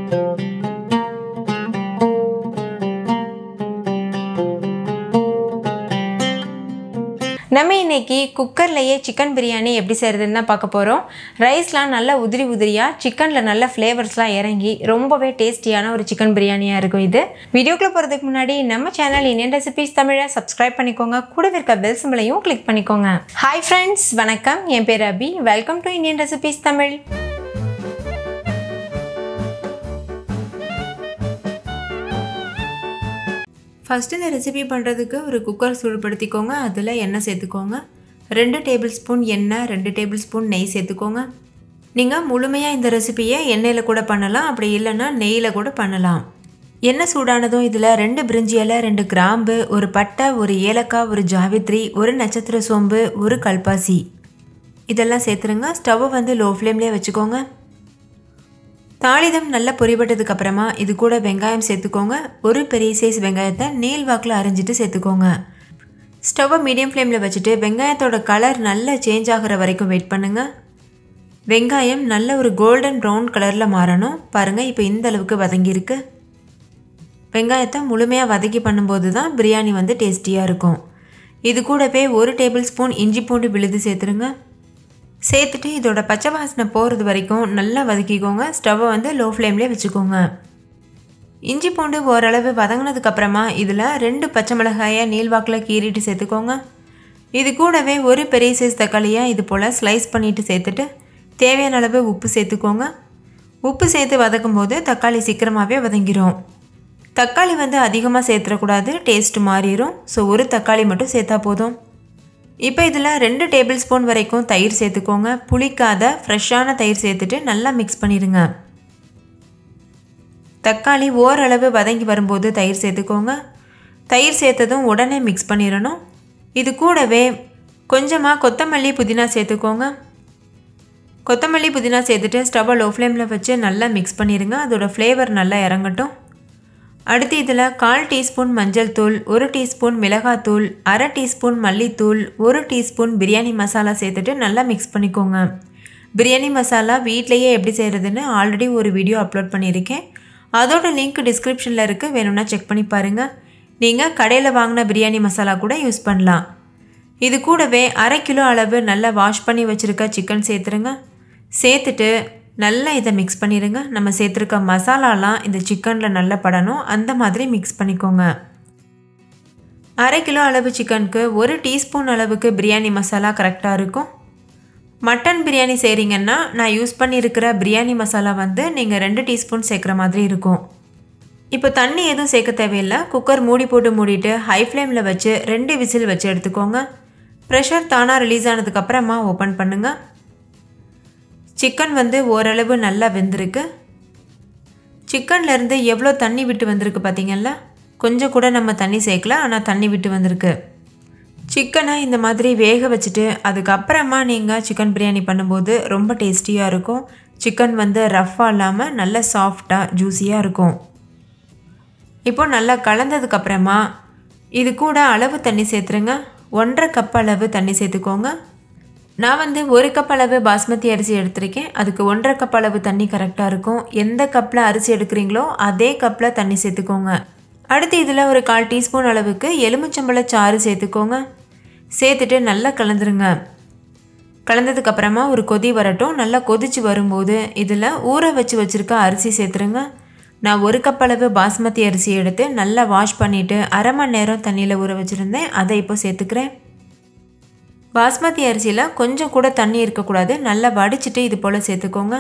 நம்ம இன்னைக்கு குக்கர்லேயே சிக்கன் பிரியாணி எப்படி செய்கிறதுன்னு தான் பார்க்க போகிறோம் ரைஸ்லாம் நல்லா உதிரி உதிரியாக சிக்கனில் நல்ல ஃப்ளேவர்ஸ்லாம் இறங்கி ரொம்பவே டேஸ்டியான ஒரு சிக்கன் பிரியாணியாக இருக்கும் இது வீடியோக்குள்ளே போகிறதுக்கு முன்னாடி நம்ம சேனல் இந்தியன் ரெசிபிஸ் தமிழை சப்ஸ்கிரைப் பண்ணிக்கோங்க கூடவே இருக்க பெல் சிம்பிளையும் கிளிக் பண்ணிக்கோங்க ஹாய் ஃப்ரெண்ட்ஸ் வணக்கம் என் பேர் Abhi welcome to Indian recipes Tamil first இந்த ரெசிபி பண்ணுறதுக்கு ஒரு குக்கர் சூடுபடுத்திக்கோங்க அதில் எண்ணெய் சேர்த்துக்கோங்க ரெண்டு டேபிள் ஸ்பூன் எண்ணெய் ரெண்டு டேபிள் ஸ்பூன் நெய் சேர்த்துக்கோங்க நீங்கள் முழுமையாக இந்த ரெசிபியை எண்ணெயில் கூட பண்ணலாம் அப்படி இல்லைன்னா நெய்யில் கூட பண்ணலாம் எண்ணெய் சூடானதும் இதில் ரெண்டு பிரிஞ்சி இலை ரெண்டு கிராம்பு ஒரு பட்டை ஒரு ஏலக்காய் ஒரு ஜாவித்ரி ஒரு நட்சத்திர சோம்பு ஒரு கல்பாசி இதெல்லாம் சேர்த்துருங்க ஸ்டவ்வை வந்து லோ ஃப்ளேம்லேயே வச்சுக்கோங்க தாளிதம் நல்லா பொரிபட்டதுக்கு அப்புறமா இது கூட வெங்காயம் சேர்த்துக்கோங்க ஒரு பெரிய சைஸ் வெங்காயத்தை நீல் வாக்கில் அரைஞ்சிட்டு சேர்த்துக்கோங்க ஸ்டவ்வை மீடியம் ஃப்ளேமில் வச்சுட்டு வெங்காயத்தோட கலர் நல்லா சேஞ்ச் ஆகிற வரைக்கும் வெயிட் பண்ணுங்கள் வெங்காயம் நல்ல ஒரு கோல்டன் ப்ரௌன் கலரில் மாறணும் பாருங்கள் இப்போ இந்த அளவுக்கு வதங்கியிருக்கு வெங்காயத்தை முழுமையாக வதக்கி பண்ணும்போது தான் பிரியாணி வந்து டேஸ்டியாக இருக்கும் இது கூடவே ஒரு டேபிள் ஸ்பூன் இஞ்சி பூண்டு விழுது சேர்த்துருங்க சேர்த்துட்டு இதோட பச்சை வாசனை போகிறது வரைக்கும் நல்லா வதக்கிக்கோங்க ஸ்டவ்வை வந்து லோ ஃப்ளேம்லேயே வச்சுக்கோங்க இஞ்சி பூண்டு ஓரளவு வதங்கினதுக்கப்புறமா இதில் ரெண்டு பச்சை மிளகாயை நீள்வாக்கில் கீறிட்டு சேர்த்துக்கோங்க இது கூடவே ஒரு பெரிய சைஸ் தக்காளியை இது போல் ஸ்லைஸ் பண்ணிவிட்டு சேர்த்துட்டு தேவையான அளவு உப்பு சேர்த்துக்கோங்க உப்பு சேர்த்து வதக்கும் போது தக்காளி சீக்கிரமாகவே வதங்கிரும் தக்காளி வந்து அதிகமாக சேர்த்துடக்கூடாது டேஸ்ட்டு மாறிடும் ஸோ ஒரு தக்காளி மட்டும் சேர்த்தா போதும் இப்போ இதில் ரெண்டு டேபிள் ஸ்பூன் வரைக்கும் தயிர் சேர்த்துக்கோங்க புளிக்காத ஃப்ரெஷ்ஷான தயிர் சேர்த்துட்டு நல்லா மிக்ஸ் பண்ணிடுங்க தக்காளி ஓரளவு வதங்கி வரும்போது தயிர் சேர்த்துக்கோங்க தயிர் சேர்த்ததும் உடனே மிக்ஸ் பண்ணிடணும் இது கூடவே கொஞ்சமாக கொத்தமல்லி புதினா சேர்த்துக்கோங்க கொத்தமல்லி புதினா சேர்த்துட்டு ஸ்டவ்வை லோ ஃப்ளேமில் வச்சு நல்லா மிக்ஸ் பண்ணிடுங்க அதோட ஃப்ளேவர் நல்லா இறங்கட்டும் அடுத்து இதில் கால் டீஸ்பூன் மஞ்சள் தூள் ஒரு டீஸ்பூன் மிளகாத்தூள் அரை டீஸ்பூன் மல்லித்தூள் ஒரு டீஸ்பூன் பிரியாணி மசாலா சேர்த்துட்டு நல்லா மிக்ஸ் பண்ணிக்கோங்க பிரியாணி மசாலா வீட்லேயே எப்படி செய்கிறதுன்னு ஆல்ரெடி ஒரு வீடியோ அப்லோட் பண்ணியிருக்கேன் அதோட லிங்க் டிஸ்கிரிப்ஷனில் இருக்குது வேணும்னா செக் பண்ணி பாருங்கள் நீங்கள் கடையில் வாங்கின பிரியாணி மசாலா கூட யூஸ் பண்ணலாம் இது கூடவே அரை கிலோ அளவு நல்லா வாஷ் பண்ணி வச்சுருக்க சிக்கன் சேர்த்துருங்க சேர்த்துட்டு நல்லா இதை மிக்ஸ் பண்ணிடுங்க நம்ம சேர்த்துருக்க மசாலாலாம் இந்த சிக்கனில் நல்லா படணும் அந்த மாதிரி மிக்ஸ் பண்ணிக்கோங்க அரை கிலோ அளவு சிக்கனுக்கு ஒரு டீஸ்பூன் அளவுக்கு பிரியாணி மசாலா கரெக்டாக இருக்கும் மட்டன் பிரியாணி செய்கிறீங்கன்னா நான் யூஸ் பண்ணியிருக்கிற பிரியாணி மசாலா வந்து நீங்கள் ரெண்டு டீஸ்பூன் சேர்க்குற மாதிரி இருக்கும் இப்போ தண்ணி எதுவும் சேர்க்க தேவையில்லை குக்கர் மூடி போட்டு மூடிட்டு ஹை ஃப்ளேமில் வச்சு ரெண்டு விசில் வச்சு எடுத்துக்கோங்க ப்ரெஷர் தானாக ரிலீஸ் ஆனதுக்கப்புறமா ஓப்பன் பண்ணுங்கள் சிக்கன் வந்து ஓரளவு நல்லா வெந்திருக்கு சிக்கன்லேருந்து எவ்வளோ தண்ணி விட்டு வந்திருக்கு பார்த்தீங்கல்ல கொஞ்சம் கூட நம்ம தண்ணி சேர்க்கல ஆனால் தண்ணி விட்டு வந்திருக்கு சிக்கனை இந்த மாதிரி வேக வச்சுட்டு அதுக்கப்புறமா நீங்கள் சிக்கன் பிரியாணி பண்ணும்போது ரொம்ப டேஸ்டியாக இருக்கும் சிக்கன் வந்து ரஃப்பாக இல்லாமல் நல்ல சாஃப்டாக ஜூஸியாக இருக்கும் இப்போ நல்லா கலந்ததுக்கப்புறமா இது கூட அளவு தண்ணி சேர்த்துருங்க ஒன்றரை கப் அளவு தண்ணி சேர்த்துக்கோங்க நான் வந்து ஒரு கப் அளவு பாஸ்மதி அரிசி எடுத்திருக்கேன் அதுக்கு ஒன்றரை கப் அளவு தண்ணி கரெக்டாக இருக்கும் எந்த கப்பில் அரிசி எடுக்கிறீங்களோ அதே கப்பில் தண்ணி சேர்த்துக்கோங்க அடுத்து இதில் ஒரு கால் டீஸ்பூன் அளவுக்கு எலுமிச்சம்பழ சாறு சேர்த்துக்கோங்க சேர்த்துட்டு நல்லா கலந்துருங்க கலந்ததுக்கப்புறமா ஒரு கொதி வரட்டும் நல்லா கொதிச்சு வரும்போது இதில் ஊற வச்சு வச்சுருக்க அரிசி சேர்த்துருங்க நான் ஒரு கப் அளவு பாஸ்மதி அரிசி எடுத்து நல்லா வாஷ் பண்ணிவிட்டு அரை மணி நேரம் தண்ணியில் ஊற வச்சுருந்தேன் அதை இப்போ சேர்த்துக்கிறேன் பாஸ்மதி அரிசியில் கொஞ்சம் கூட தண்ணி இருக்கக்கூடாது நல்லா வடிச்சிட்டு இது போல் சேர்த்துக்கோங்க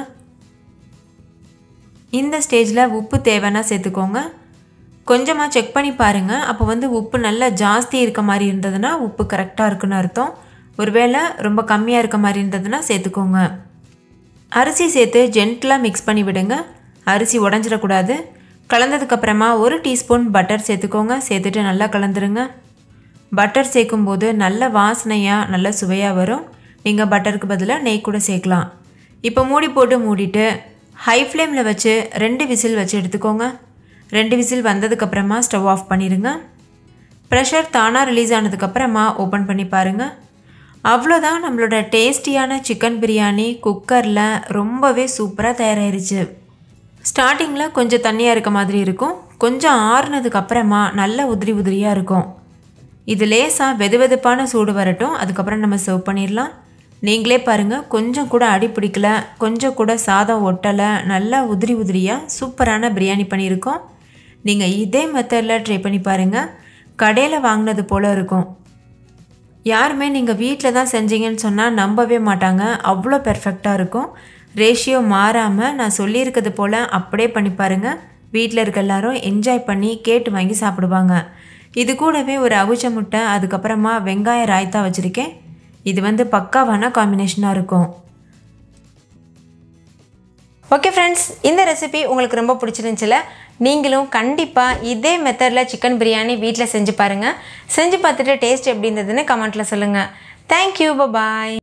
இந்த ஸ்டேஜில் உப்பு தேவைன்னா சேர்த்துக்கோங்க கொஞ்சமாக செக் பண்ணி பாருங்கள் அப்போ வந்து உப்பு நல்லா ஜாஸ்தி இருக்க மாதிரி இருந்ததுன்னா உப்பு கரெக்டாக இருக்குன்னு அர்த்தம் ஒருவேளை ரொம்ப கம்மியாக இருக்க மாதிரி இருந்ததுன்னா சேர்த்துக்கோங்க அரிசி சேர்த்து ஜென்டலாக மிக்ஸ் பண்ணி விடுங்க அரிசி உடஞ்சிடக்கூடாது கலந்ததுக்கப்புறமா ஒரு டீஸ்பூன் பட்டர் சேர்த்துக்கோங்க சேர்த்துட்டு நல்லா கலந்துருங்க பட்டர் சேர்க்கும்போது நல்ல வாசனையாக நல்ல சுவையாக வரும் நீங்கள் பட்டருக்கு பதிலாக நெய் கூட சேர்க்கலாம் இப்போ மூடி போட்டு மூடிட்டு ஹை ஃப்ளேமில் வச்சு ரெண்டு விசில் வச்சு எடுத்துக்கோங்க ரெண்டு விசில் வந்ததுக்கப்புறமா ஸ்டவ் ஆஃப் பண்ணிடுங்க ப்ரெஷர் தானாக ரிலீஸ் ஆனதுக்கப்புறமா ஓப்பன் பண்ணி பாருங்கள் அவ்வளோதான் நம்மளோட டேஸ்டியான சிக்கன் பிரியாணி குக்கரில் ரொம்பவே சூப்பராக தயாராகிருச்சு ஸ்டார்டிங்கில் கொஞ்சம் தண்ணியாக இருக்க மாதிரி இருக்கும் கொஞ்சம் ஆறுனதுக்கு அப்புறமா நல்ல உதிரி உதிரியாக இருக்கும் இது லேசாக வெது வெதுப்பான சூடு வரட்டும் அதுக்கப்புறம் நம்ம சர்வ் பண்ணிடலாம் நீங்களே பாருங்கள் கொஞ்சம் கூட அடி பிடிக்கல கொஞ்சம் கூட சாதம் ஒட்டலை நல்லா உதிரி உதிரியாக சூப்பரான பிரியாணி பண்ணியிருக்கோம் நீங்கள் இதே மெத்தடில் ட்ரை பண்ணி பாருங்கள் கடையில் வாங்கினது போல் இருக்கும் யாருமே நீங்கள் வீட்டில் தான் செஞ்சீங்கன்னு சொன்னால் நம்பவே மாட்டாங்க அவ்வளோ பெர்ஃபெக்டாக இருக்கும் ரேஷியோ மாறாமல் நான் சொல்லியிருக்கிறது போல் அப்படியே பண்ணி பாருங்கள் வீட்டில் இருக்க எல்லாரும் என்ஜாய் பண்ணி கேட்டு வாங்கி சாப்பிடுவாங்க இது கூடவே ஒரு அவிச்ச முட்டை அதுக்கப்புறமா வெங்காய ராய்த்தா வச்சுருக்கேன் இது வந்து பக்காவான காம்பினேஷனாக இருக்கும் ஓகே ஃப்ரெண்ட்ஸ் இந்த ரெசிபி உங்களுக்கு ரொம்ப பிடிச்சிருந்துச்சுல நீங்களும் கண்டிப்பாக இதே மெத்தடில் சிக்கன் பிரியாணி வீட்டில் செஞ்சு பாருங்கள் செஞ்சு பார்த்துட்டு டேஸ்ட் எப்படி இருந்ததுன்னு கமெண்ட்டில் சொல்லுங்கள் தேங்க்யூ பாய்